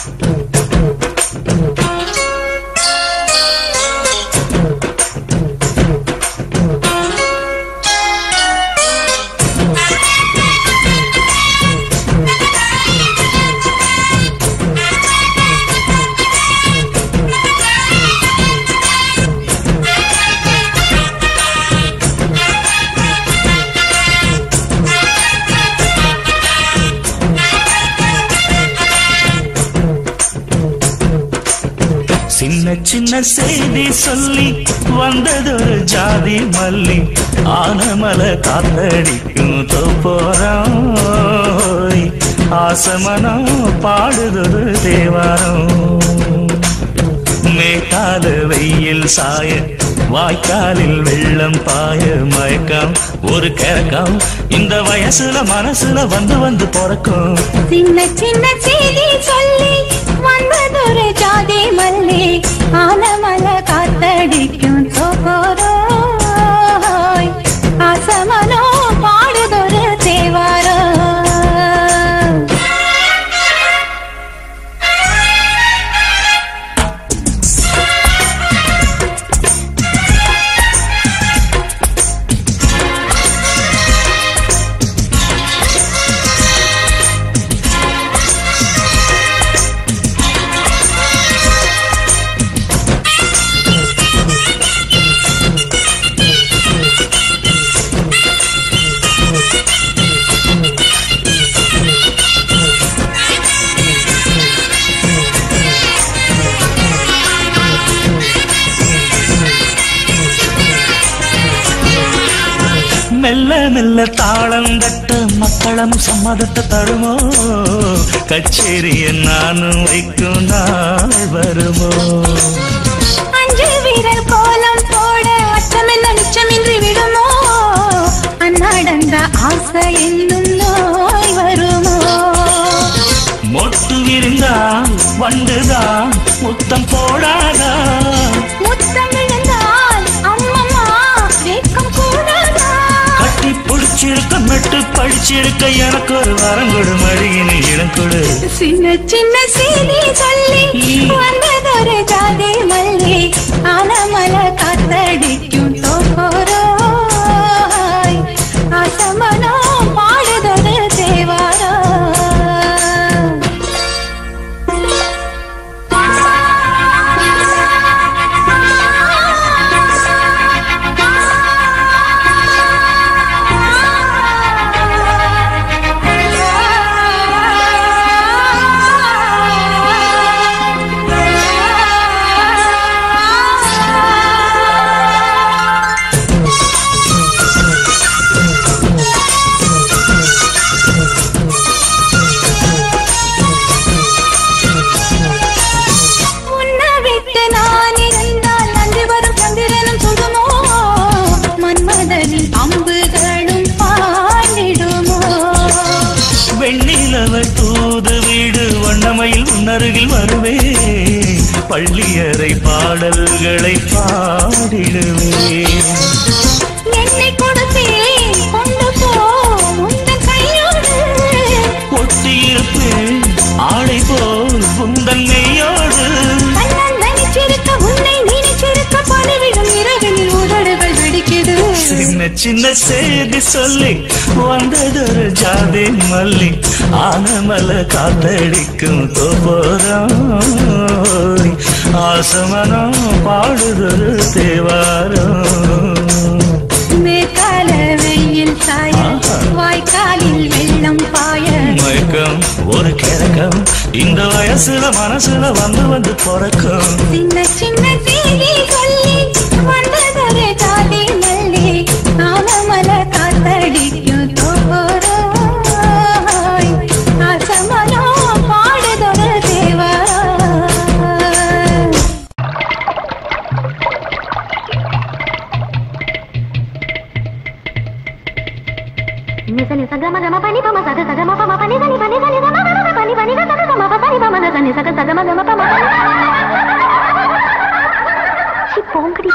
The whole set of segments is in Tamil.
சின்ன சின்ன செய்தி சொல்லி வந்ததொரு ஜாதி மல்லி ஆனமல காத்தடிக்கும் தோப்போரம் ஆசமனம் பாடுதொரு தேவாரம் மேற்கால வெயில் சாய வாய்க்காலில் வெள்ளம் பாய மயக்கம் ஒரு கிறக்கம் இந்த வயசுல மனசுல வந்து வந்து பிறக்கும் சின்ன சின்ன செய்தி சொல்லி வந்ததொரு ஜாதி மல்லி ஆலமல காத்தடிக்கும் சோகோரோய் ஆசமனோ பாடுதொரு தேவாரோ மெல்ல மெல்ல தாளம் தட்ட மக்களும் சம்மதத்தை தருமோ கச்சேரிய நானும் வைக்கும் நாள் வருமோ அஞ்சு வீரர் கோலம் போட அச்சமென்ன நிச்சமின்றி விடுமோ அந்நாடந்த ஆசை என்னும் நோய் வருமோ மொட்டு விரிந்தா வண்டுதான் முத்தம் போடாதா முத்தம் விழுந்தால் அம்மம்மா வேக்கம் கூடாதா கட்டி பிடிச்சிருக்க மெட்டு படிச்சிருக்க எனக்கு ஒரு வரம் கொடு மடியினை இடம் கொடு சின்ன சின்ன செய்தி சொல்லி வந்ததொரு ஜாதி மல்லி ஆனமல காத்தடிக்கும் தோப்போரோய் ஆசமனோ பாடுதொரு தேவாரோ உன்னை விட்டு நான் இருந்தால் நன்றி வரும் சந்திரனும் சுடுமோ மன்மதனின் அம்புகளும் பாடிடுமோ வெண்ணிலவ தூது வீடு வண்ணமையில் உன்னருகில் வருவே பள்ளியறை பாடல்களை பாடிடுவேன் என்னை கொடுத்தேன் கொண்டு போ உந்தன் கையோடு ஒட்டியிருப்பேன் ஆடை போல் உந்தன் மெய்யோடு கண்ணன் நினைச்சிருக்க உன்னை நினைச்சிருக்க பணிவிடும் இரவினில் உதடுகள் வெடிக்குது சின்ன சின்ன செய்தி சொல்லி வந்ததொரு ஜாதி மல்லி ஆனமல காத்தடிக்கும் தோப்போரம் ஆசமனம் பாடுதொரு தேவாரம் மேற்கால வெயில் சாய வாய்க்காலில் வெள்ளம் பாய மயக்கம் ஒரு கிழக்கம் இந்த வயசுல மனசுல வந்து வந்து பிறக்கும் சின்ன சின்ன செய்தி சொல்லி வந்ததொரு ஜாதி மல்லி ஆலமல காத்தடிக்கும் தோப்போரோய் ஆசமனோ பாடுதொரு தேவா నిజని సగమ గమ పని పమ సగ సగమ పమ పని దని పని దని గమ గమ పని పని గ సగ గమ ప పని పమ గని సగ సగమ గమ పమ చి పోంకడి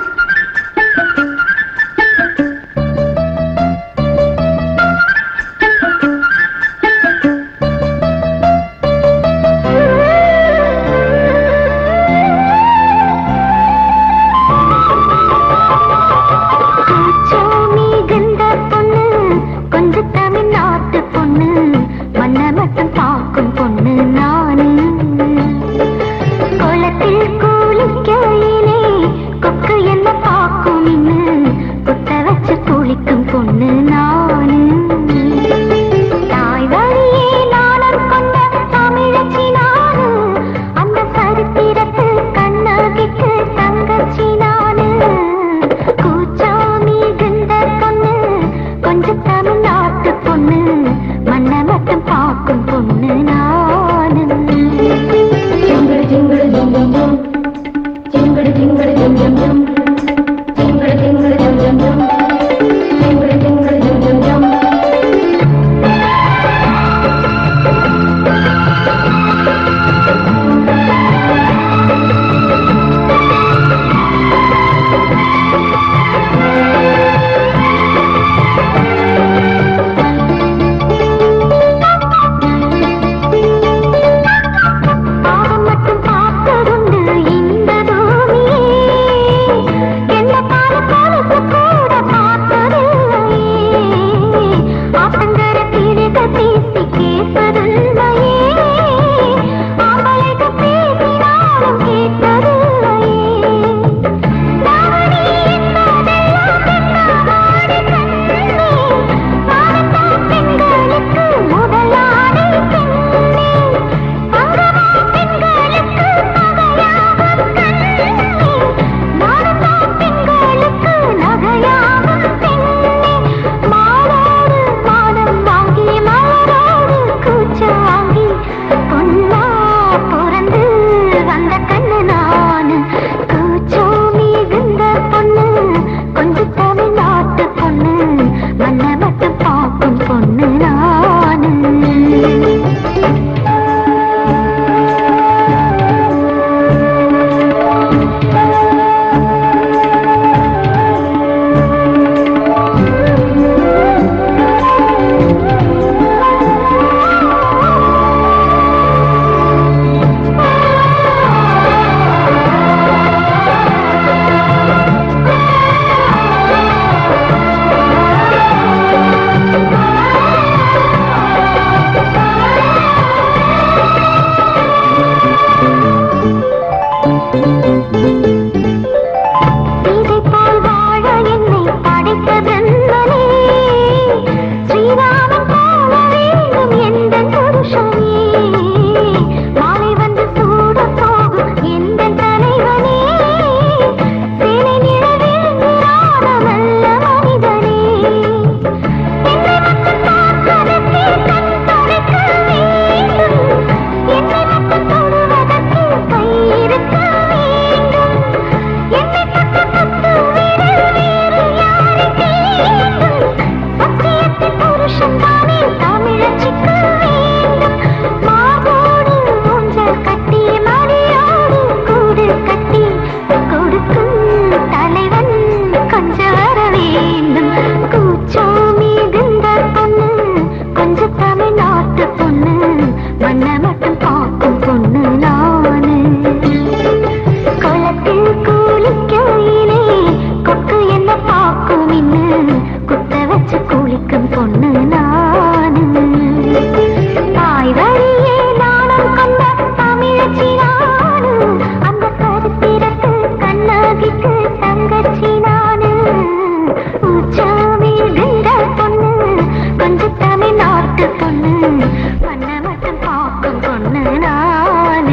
இதை போல் வாழ என்னை படைத்த பிரம்மனே ஸ்ரீராமன் போல வேண்டும் எந்த புருஷனே மாலை வந்து சூட போகும் எந்த தலைவனே சேனை நிழலில் நிராத நல்ல மனிதனே என்னை மட்டும் பார்ப்பதற்கு கண் துடைக்க வேண்டும் என்னை மட்டும் தொடுவதற்கு கை இருக்க வேண்டும் என்னை தொட்டு தொட்டு விரல் வேறு யாரை வேண்டும் சத்தியத்தின் புருஷன் தானே தமிழச்சிக்கு வேண்டும் மாவோடு ஊஞ்சல் கட்டி மடியோடு கூடு கட்டி கொடுக்கும் தலைவன் கொஞ்சம் வர வேண்டும் கூச்சம் மிகுந்த பொண்ணு கொஞ்சம் தமிழ்நாட்டு பொண்ணு மண்ணை மட்டும் பார்க்கும் பொண்ணு நானு குளத்தில் குளிக்கையிலே கொக்கு என்ன பார்க்கும் இன்னு குத்த வச்சு குளிக்கும் பொண்ணு நானு தாய் வழியே நானும் கொண்ட தமிழச்சி நானு அந்த கருத்திரத்து கண்ணாகிக்கு தங்கச்சி நானு உச்சாமிழ்கின்ற பொண்ணு கொஞ்சம் தமிழ்நாட்டு பொண்ணு பண்ண மட்டும் பார்க்கும் பொண்ணு நானு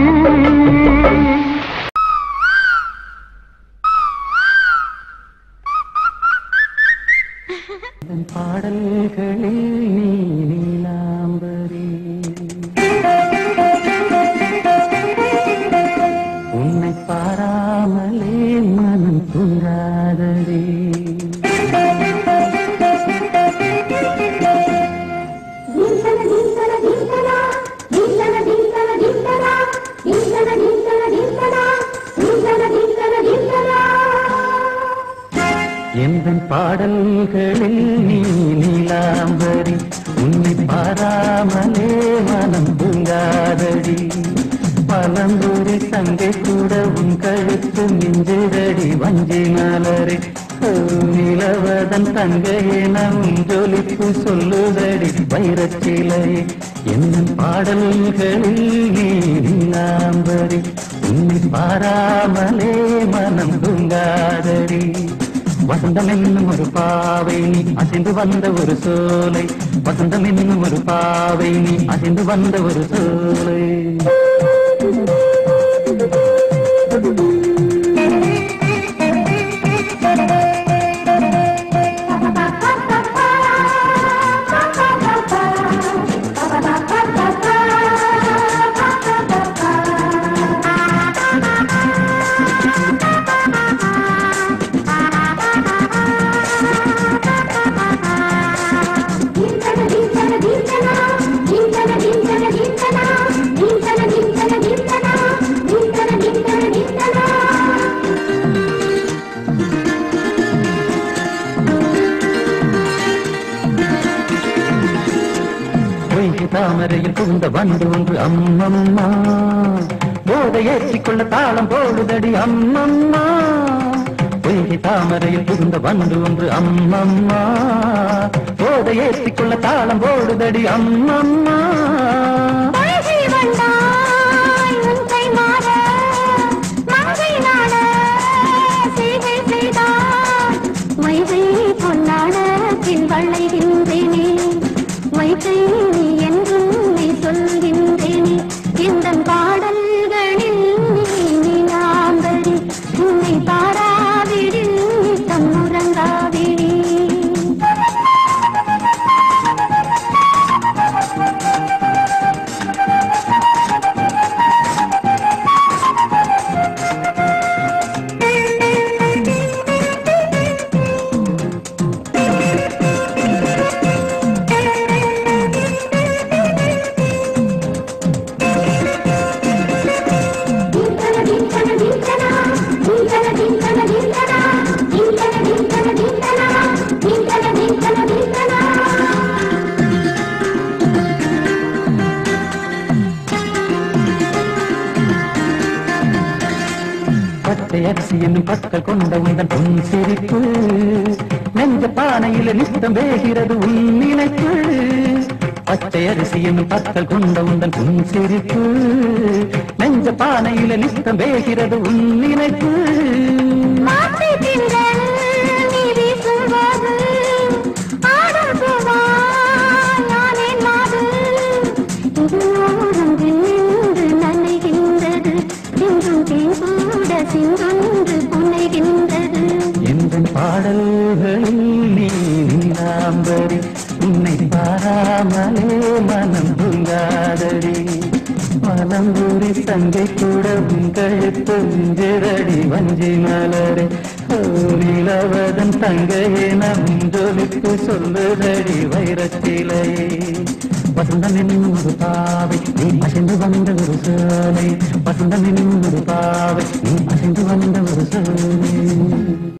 பாடல்களில் நீ நீலாம்பரி உன்னை பாராமலே மனம் தூங்காதரே எந்தன் பாடல்களில் நீ நீலாம்பரி உன்னை பாராமலே மனம் தூங்காதடி பழம்புரி தங்கை கூட உன் கழுத்து மிஞ்சுதடி வஞ்சி மலரே ஓ, நிலவதன் தங்கையே நம் ஜொலிப்பு சொல்லுதடி வைரச்சிலையே எந்தன் பாடல்களில் நீ நீலாம்பரி உன்னை பாராமலே மனம் தூங்காதடி வசந்தம் என்னும் ஒரு பாவை நீ அசைந்து வந்த ஒரு சோலை வசந்தம் என்னும் ஒரு பாவை நீ அசைந்து வந்த ஒரு சோலை பொய்கை தாமரையில் புகுந்த வண்டு ஒன்று அம்மம்மா போதை ஏற்றிக்கொள்ள தாளம் போடுதடி அம்மம்மா பொய்கை தாமரையில் புகுந்த வண்டு ஒன்று அம்மம்மா போதை ஏற்றிக்கொள்ள தாளம் போடுதடி அம்மம்மா பழகி வந்தாய் உன் கை மாற மங்கை நாட செய்கை செய்தாய் வைகை பொன்னாட பின் வளைகின்றேனே வைகை நீ என்றும் நீ சொல்கின்றேனே இந்த பாடல்களில் நீ நீலாம்பரி உன்னை பாராவிடில் தம்முறங்காவிடி பச்சை அரிசி என்னும் பற்கள் கொண்ட உந்தன் பொன் சிரிப்பு நெஞ்ச பானையில நித்தம் வேகிறது உன் நினைப்பு பச்சை அரிசி என்னும் பற்கள் கொண்ட உந்தன் பொன் சிரிப்பு நெஞ்ச பானையில நித்தம் வேகிறது உன் நினைப்பு மாசி திங்கள் நீ வீசும்போது ஆடும் பூவாய் யானேன் மாது இது ஓரம் நின்று நனைகின்றது சிந்தும் தேன் கூட சிந்தொன்று புனைகின்றது எந்த பாடல்களில் நீ நீலாம்பரி உன்னை பாராமலே மனம் தூங்காதடி மனம்பூரி தங்கை கூட உங்கழுத்து மிஞ்சிரடி வஞ்சி மலரே நிலவதன் தங்கையே நம் ஜொலிப்பு சொல்லுதடி வைரத்திலையே வசந்தம் என்னும் ஒரு பாவை நீ அசைந்து வந்த ஒரு சோலை வசந்தம் என்னும் ஒரு பாவை நீ அசைந்து வந்த ஒரு சோலை